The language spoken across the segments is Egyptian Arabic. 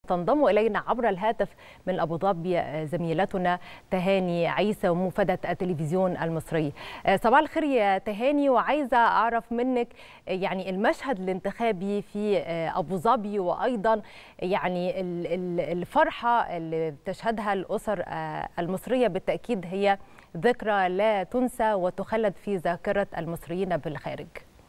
تنضم الينا عبر الهاتف من ابو ظبي زميلتنا تهاني عيسى ومفاده التلفزيون المصري صباح الخير يا تهاني وعايزه اعرف منك يعني المشهد الانتخابي في ابو ظبي وايضا يعني الفرحه اللي تشهدها الاسر المصريه بالتاكيد هي ذكرى لا تنسى وتخلد في ذاكره المصريين بالخارج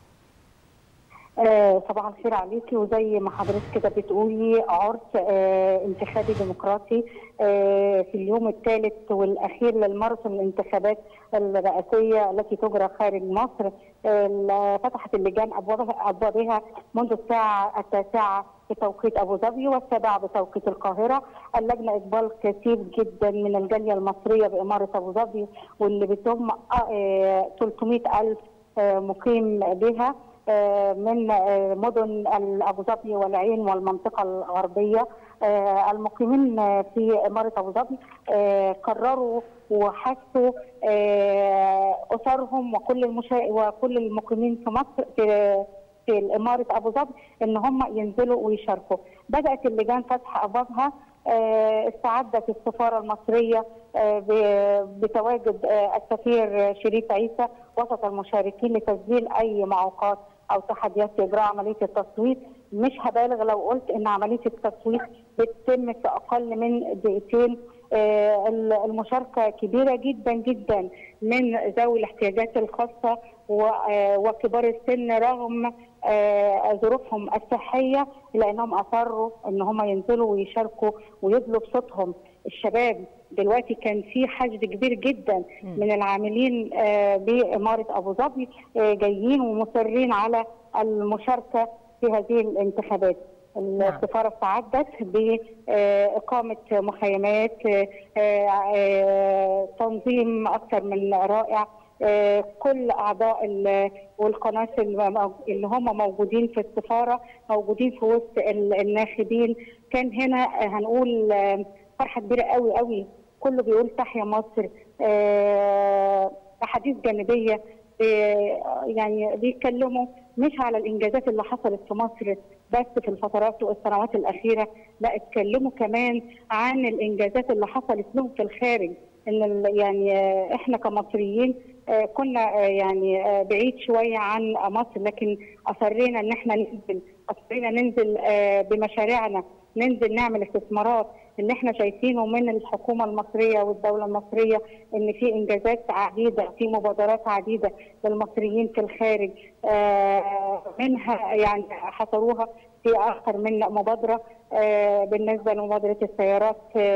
آه صباح الخير عليكي وزي ما حضرتك كده بتقولي عرس آه انتخابي ديمقراطي آه في اليوم الثالث والاخير للماراثون الانتخابات الرئاسيه التي تجرى خارج مصر فتحت اللجان ابوابها ابوابها منذ الساعه التاسعه بتوقيت ابو ظبي والسابعه بتوقيت القاهره، اللجنه اقبال كثير جدا من الجاليه المصريه باماره ابو ظبي واللي بتضم 300 الف مقيم بها من مدن ابو ظبي والعين والمنطقه الغربيه المقيمين في اماره ابو ظبي قرروا وحثوا اسرهم وكل المشا... وكل المقيمين في مصر في في اماره ابو ظبي ان هم ينزلوا ويشاركوا. بدات اللجان فتح ابوابها استعدت السفاره المصريه بتواجد السفير شريف عيسى وسط المشاركين لتسجيل اي معوقات او تحديات في اجراء عمليه التصويت مش هبالغ لو قلت ان عمليه التصويت بتتم في اقل من دقيقتين المشاركه كبيره جدا جدا من ذوي الاحتياجات الخاصه وكبار السن رغم ظروفهم الصحيه لانهم اصروا ان هم ينزلوا ويشاركوا ويدلوا بصوتهم الشباب دلوقتي كان في حشد كبير جدا من العاملين باماره ابو ظبي جايين ومصرين على المشاركه في هذه الانتخابات. السفاره استعدت باقامه مخيمات تنظيم اكثر من رائع كل اعضاء والقناه اللي هم موجودين في السفاره موجودين في وسط الناخبين كان هنا هنقول فرحه كبيره قوي قوي كله بيقول تحيا مصر احاديث جانبيه يعني بيتكلموا مش على الانجازات اللي حصلت في مصر بس في الفترات والسنوات الاخيره لا اتكلموا كمان عن الانجازات اللي حصلت لهم في الخارج ان يعني احنا كمصريين كنا يعني بعيد شويه عن مصر لكن اصرينا ان احنا ننزل اصرينا ننزل بمشاريعنا ننزل نعمل استثمارات اللي احنا شايفينه من الحكومه المصريه والدوله المصريه ان في انجازات عديده في مبادرات عديده للمصريين في الخارج منها يعني حصروها في اكثر من مبادره بالنسبه لمبادره السيارات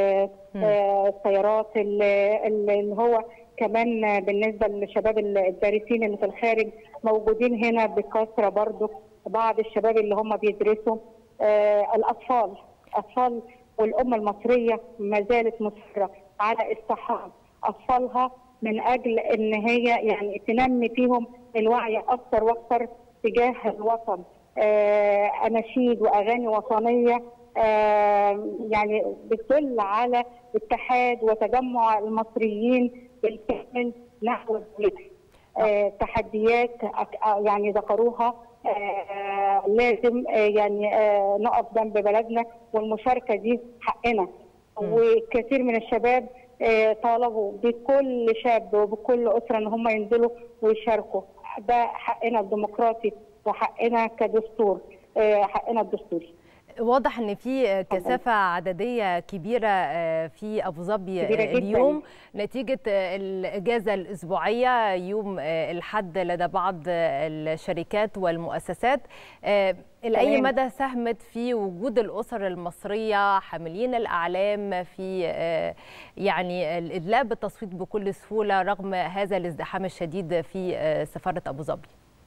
السيارات اللي هو كمان بالنسبه للشباب الدارسين اللي في الخارج موجودين هنا بكثره برضو بعض الشباب اللي هم بيدرسوا الاطفال اطفال والامه المصريه ما زالت مصره على اصطحاب اطفالها من اجل ان هي يعني تنمي فيهم الوعي اكثر واكثر تجاه الوطن آه اناشيد واغاني وطنيه آه يعني بتدل على اتحاد وتجمع المصريين بالكامل نحو البلاد آه تحديات يعني ذكروها آه لازم آه يعني آه نقف جنب بلدنا والمشاركه دي حقنا وكثير من الشباب طالبوا بكل شاب وبكل اسره ان هم ينزلوا ويشاركوا ده حقنا الديمقراطي وحقنا كدستور حقنا الدستوري واضح ان في كثافه عدديه كبيره في ابو ظبي اليوم جداً. نتيجه الاجازه الاسبوعيه يوم الحد لدى بعض الشركات والمؤسسات لاي مدى ساهمت في وجود الاسر المصريه حاملين الاعلام في يعني الادلاء بالتصويت بكل سهوله رغم هذا الازدحام الشديد في سفاره ابو ظبي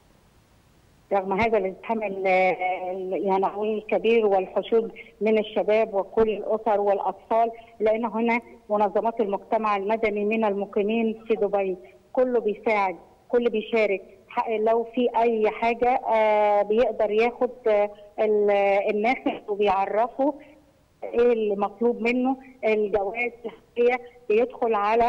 رغم هذا الازدحام يعني اقول الكبير والحشود من الشباب وكل الاسر والاطفال لان هنا منظمات المجتمع المدني من المقيمين في دبي كله بيساعد كله بيشارك لو في اي حاجه بيقدر ياخد الناخب وبيعرفه ايه اللي مطلوب منه الجواز هي بيدخل على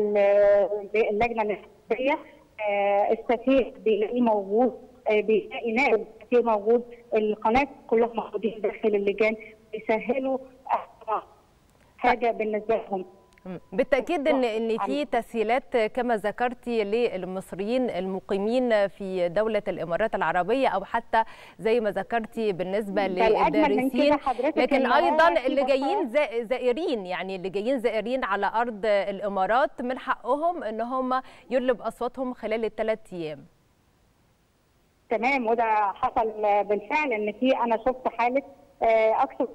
اللجنه الانتخابيه السفير بيلاقيه موجود بيلاقي نائب كتير موجود القناه كلهم موجودين داخل اللجان يسهلوا حاجه بالنسبه لهم بالتاكيد ان ان في تسهيلات كما ذكرتي للمصريين المقيمين في دوله الامارات العربيه او حتى زي ما ذكرتي بالنسبه للدارسين لكن ايضا اللي جايين زائرين يعني اللي جايين زائرين على ارض الامارات من حقهم ان هم يطلب اصواتهم خلال الثلاث ايام تمام وده حصل بالفعل ان في انا شفت حاله اكثر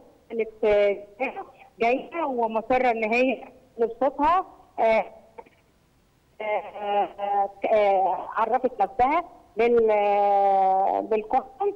جايه ومصره ان هي بصوتها عرفت نفسها بال بالقسم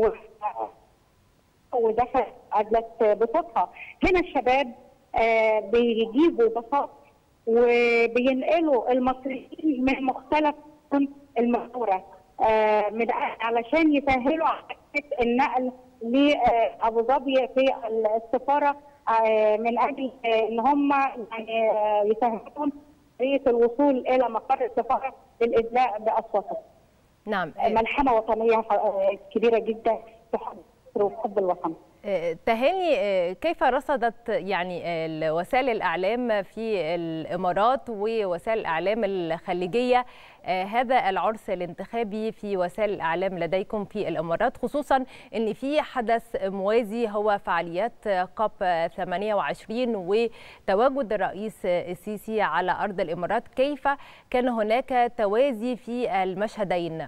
ودخلت عدلت بصوتها هنا الشباب بيجيبوا بساط وبينقلوا المصريين من مختلف المقورة من علشان يسهلوا النقل لابو ظبي في السفاره من اجل ان هم يعني يسهلون طريقه الوصول الى مقر السفاره للادلاء باصواتهم. نعم ملحمه وطنيه كبيره جدا في حب الوطن. تهاني كيف رصدت يعني وسائل الاعلام في الامارات ووسائل الاعلام الخليجيه هذا العرس الانتخابي في وسائل الاعلام لديكم في الامارات خصوصا ان في حدث موازي هو فعاليات كاب 28 وتواجد الرئيس السيسي على ارض الامارات كيف كان هناك توازي في المشهدين؟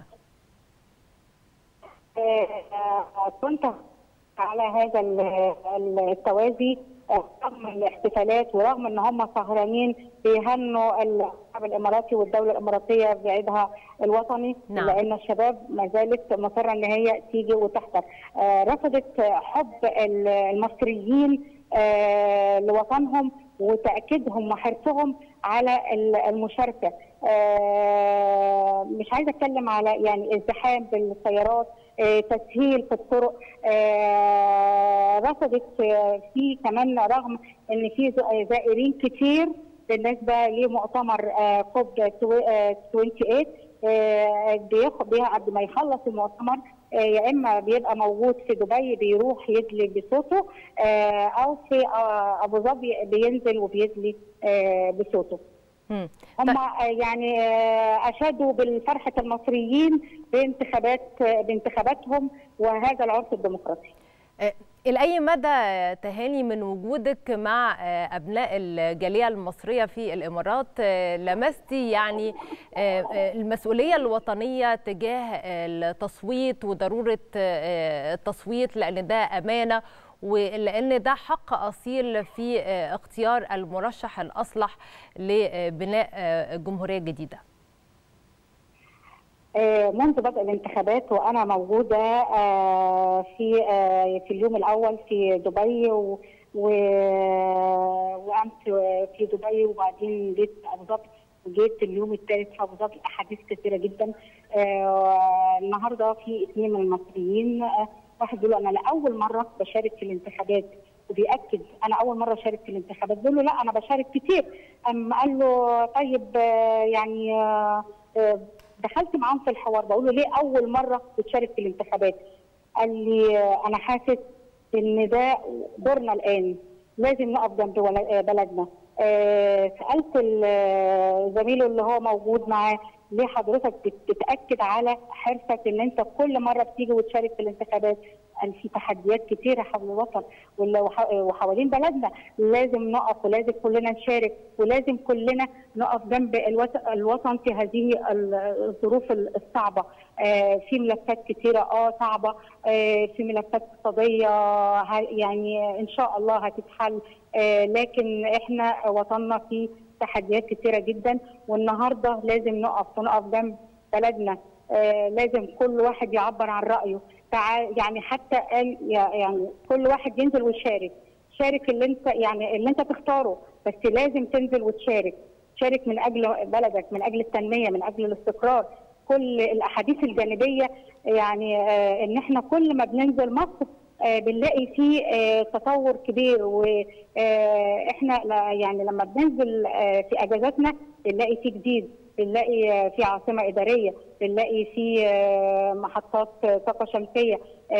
كنت على هذا التوازي رغم الاحتفالات ورغم ان هم سهرانين بيهنوا الشعب الاماراتي والدوله الاماراتيه بعيدها الوطني نعم. لان الشباب ما زالت مصره ان هي تيجي وتحضر آه رفضت حب المصريين آه لوطنهم وتاكيدهم وحرصهم على المشاركه آه مش عايزه اتكلم على يعني ازدحام بالسيارات آه تسهيل في الطرق آه رفضت في كمان رغم ان في زائرين كتير بالنسبه لمؤتمر كوب 28 بياخد قبل ما يخلص المؤتمر يا اما بيبقى موجود في دبي بيروح يدلي بصوته او في ابو ظبي بينزل وبيدلي بصوته. هم يعني اشادوا بالفرحه المصريين بانتخابات بانتخاباتهم وهذا العرس الديمقراطي. إلى أي مدى تهاني من وجودك مع أبناء الجالية المصرية في الإمارات لمستي يعني المسؤولية الوطنية تجاه التصويت وضرورة التصويت لأن ده أمانة ولأن ده حق أصيل في اختيار المرشح الأصلح لبناء جمهورية جديدة منذ بدء الانتخابات وانا موجوده في في اليوم الاول في دبي و وامس في دبي وبعدين جيت ابو ظبي وجيت اليوم الثالث في ابو ظبي احاديث كثيره جدا النهارده في اثنين من المصريين واحد بيقول انا لاول مره بشارك في الانتخابات وبيأكد انا اول مره اشارك في الانتخابات بيقول له لا انا بشارك كتير اما قال له طيب يعني دخلت معاهم في الحوار بقول له ليه اول مره بتشارك في الانتخابات؟ قال لي انا حاسس ان ده دورنا الان لازم نقف جنب بلدنا. سالت زميله اللي هو موجود معاه ليه حضرتك بتتاكد على حرصك ان انت كل مره بتيجي وتشارك في الانتخابات؟ قال في تحديات كتيره حول الوطن وحوالين بلدنا لازم نقف ولازم كلنا نشارك ولازم كلنا نقف جنب الوطن في هذه الظروف الصعبه في ملفات كتيره اه صعبه في ملفات اقتصاديه يعني ان شاء الله هتتحل لكن احنا وطننا فيه تحديات كتيره جدا والنهارده لازم نقف ونقف جنب بلدنا لازم كل واحد يعبر عن رايه يعني حتى قال يعني كل واحد ينزل ويشارك شارك اللي انت يعني اللي انت تختاره بس لازم تنزل وتشارك شارك من اجل بلدك من اجل التنميه من اجل الاستقرار كل الاحاديث الجانبيه يعني آه ان احنا كل ما بننزل مصر آه بنلاقي فيه آه تطور كبير واحنا يعني لما بننزل في اجازاتنا بنلاقي فيه جديد بنلاقي في عاصمه اداريه بنلاقي في محطات طاقه شمسيه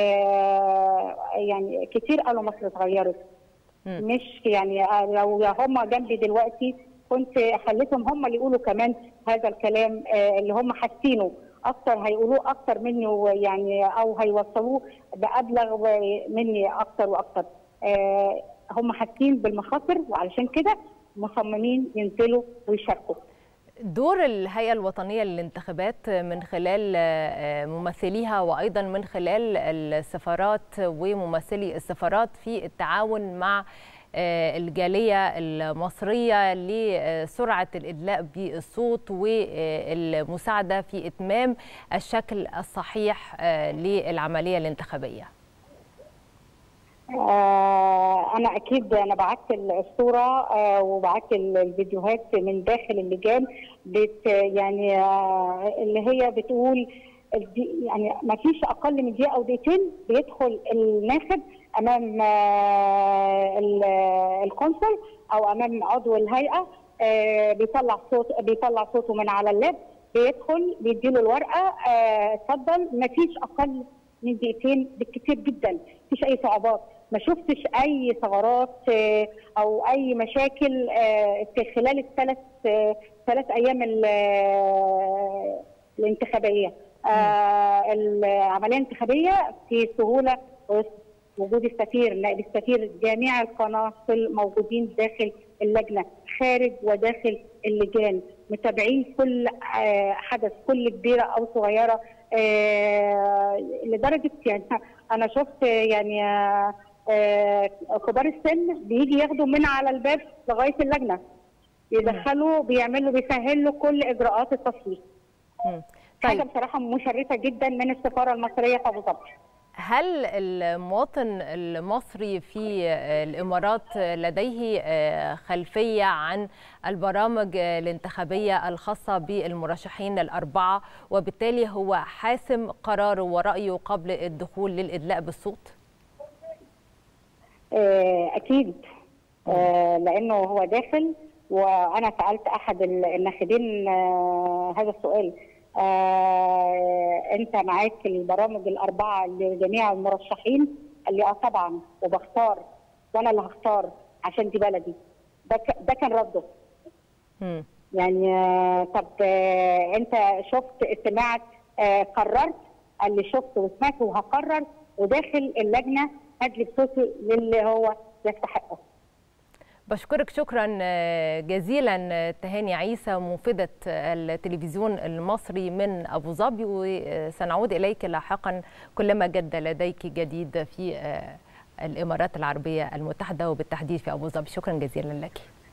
يعني كتير قالوا مصر اتغيرت مش يعني لو هم جنبي دلوقتي كنت خليتهم هم اللي يقولوا كمان هذا الكلام اللي هم حاسينه اكتر هيقولوه اكتر مني يعني او هيوصلوه بابلغ مني اكتر واكتر هم حاسين بالمخاطر وعلشان كده مصممين ينزلوا ويشاركوا دور الهيئة الوطنية للانتخابات من خلال ممثليها وأيضا من خلال السفارات وممثلي السفارات في التعاون مع الجالية المصرية لسرعة الإدلاء بالصوت والمساعدة في إتمام الشكل الصحيح للعملية الانتخابية آه انا اكيد انا بعت الصوره آه وبعت الفيديوهات من داخل اللجان بت يعني آه اللي هي بتقول يعني ما فيش اقل من دقيقه او دقيقتين بيدخل الناخب امام القنصل او امام عضو الهيئه بيطلع صوت بيطلع صوته من على اللاب بيدخل بيديله الورقه اتفضل ما فيش اقل من دقيقتين بالكثير جدا مفيش اي صعوبات ما شفتش اي ثغرات او اي مشاكل في خلال الثلاث ثلاث ايام الانتخابيه العمليه الانتخابيه في سهوله وجود السفير نائب السفير جميع القناصل موجودين داخل اللجنه خارج وداخل اللجان متابعين كل حدث كل كبيره او صغيره لدرجه يعني انا شفت يعني كبار السن بيجي ياخدوا من على الباب لغايه اللجنه يدخلوا بيعملوا بيسهلوا كل اجراءات التصويت طيب. حاجه بصراحه مشرفه جدا من السفاره المصريه في ابو ظبي هل المواطن المصري في الامارات لديه خلفيه عن البرامج الانتخابيه الخاصه بالمرشحين الاربعه وبالتالي هو حاسم قراره ورايه قبل الدخول للادلاء بالصوت؟ اكيد لانه هو داخل وانا سالت احد الناخبين هذا السؤال آه انت معاك البرامج الاربعه لجميع المرشحين قال لي اه طبعا وبختار وانا اللي هختار عشان دي بلدي ده ده كان رده م. يعني آه طب آه انت شفت سمعت آه قررت قال لي شفت وسمعت وهقرر وداخل اللجنه هدلي بصوتي للي هو يستحقه بشكرك شكرا جزيلا تهاني عيسى مفيدة التلفزيون المصري من أبو ظبي وسنعود إليك لاحقا كلما جد لديك جديد في الإمارات العربية المتحدة وبالتحديد في أبو ظبي شكرا جزيلا لك